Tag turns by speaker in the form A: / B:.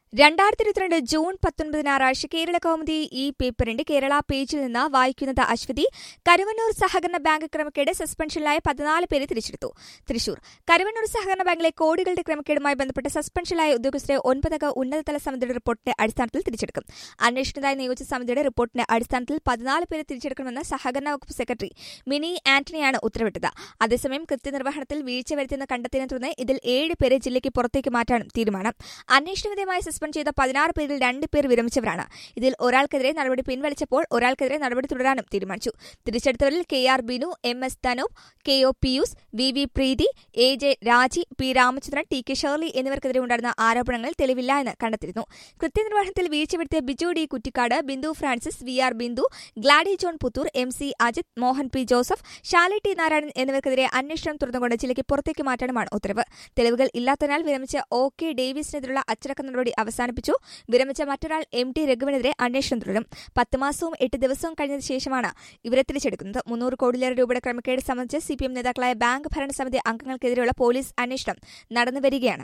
A: രണ്ടായിരത്തി ഇരുപത്തിരണ്ട് ജൂൺ പത്തൊൻപത് ഞായറാഴ്ച കേരള കൗമുദി ഈ പേപ്പറിന്റെ കേരള പേജിൽ നിന്ന് വായിക്കുന്നത് അശ്വതി കരുവന്നൂർ സഹകരണ ബാങ്ക് ക്രമക്കേട് സസ്പെൻഷനിലായ പതിനാല് പേരെ തിരിച്ചെടുത്തു തൃശൂർ കരുവന്നൂർ സഹകരണ ബാങ്കിലെ കോടികളുടെ ക്രമക്കേടുമായി ബന്ധപ്പെട്ട് സസ്പെൻഷനിലായ ഉദ്യോഗസ്ഥരെ ഒൻപതംഗ ഉന്നതതല സമിതിയുടെ റിപ്പോർട്ടിന്റെ അടിസ്ഥാനത്തിൽ തിരിച്ചെടുക്കും അന്വേഷണത്തിനായി നിയോഗിച്ച സമിതിയുടെ റിപ്പോർട്ടിന്റെ അടിസ്ഥാനത്തിൽ പതിനാല് പേരെ തിരിച്ചെടുക്കണമെന്ന് സഹകരണ വകുപ്പ് സെക്രട്ടറി മിനി ആന്റണിയാണ് ഉത്തരവിട്ടത് അതേസമയം കൃത്യനിർവഹണത്തിൽ വീഴ്ച വരുത്തിയെന്ന് കണ്ടെത്തിയതിനെ തുടർന്ന് ഇതിൽ ഏഴ് പേരെ ജില്ലയ്ക്ക് പുറത്തേക്ക് മാറ്റാനും തീരുമാനം അന്വേഷണവിധേയമായി സസ്പെൻഡ് ചെയ്ത പതിനാറ് പേരിൽ രണ്ട് പേർ വിരമിച്ചവരാണ് ഇതിൽ ഒരാൾക്കെതിരെ നടപടി പിൻവലിച്ചപ്പോൾ ഒരാൾക്കെതിരെ നടപടി തുടരാനും തീരുമാനിച്ചു തിരിച്ചെടുത്തവരിൽ K R Binu M S Thanoop K O Pius V V Preethi A J Raji P Ramachandran T K Shirley എന്നിവർക്കെതിരെ ഉണ്ടായിരുന്ന ആരോപണങ്ങളിൽ തെളിവില്ല എന്ന് കണ്ടെത്തിയിരുന്നു കൃത്യനിർവഹണത്തിൽ വീഴ്ച വരുത്തിയ Biju D Kuttikkad Bindu Francis V R Bindu Gladi John Puthur M C Ajith Mohan P Joseph Shali T Narayanan എന്നിവർക്കെതിരെ അന്വേഷണം തുറന്നുകൊണ്ട് ജില്ലയ്ക്ക് പുറത്തേക്ക് മാറ്റാനുമാണ് ഉത്തരവ് തെളിവുകൾ ഇല്ലാത്തതിനാൽ വിരമിച്ച ഒ കെ ഡേവിസിനെതിരെയുള്ള അച്ചടക്ക നടപടി അവസാനിപ്പിച്ചു വിരമിച്ച മറ്റൊരാൾ എം ടി രഘുവിനെതിരെ അന്വേഷണം തുടരും പത്ത് മാസവും എട്ട് ദിവസവും കഴിഞ്ഞതിന് ശേഷമാണ് ഇവരെ തിരിച്ചെടുക്കുന്നത് മുന്നൂറ് കോടിലേറെ രൂപയുടെ ക്രമക്കേട് സംബന്ധിച്ച് സിപിഎം നേതാക്കളായ ബാങ്ക് ഭരണസമിതി അംഗങ്ങൾക്കെതിരെയുള്ള പോലീസ് അന്വേഷണം നടന്നുവരികയാണ്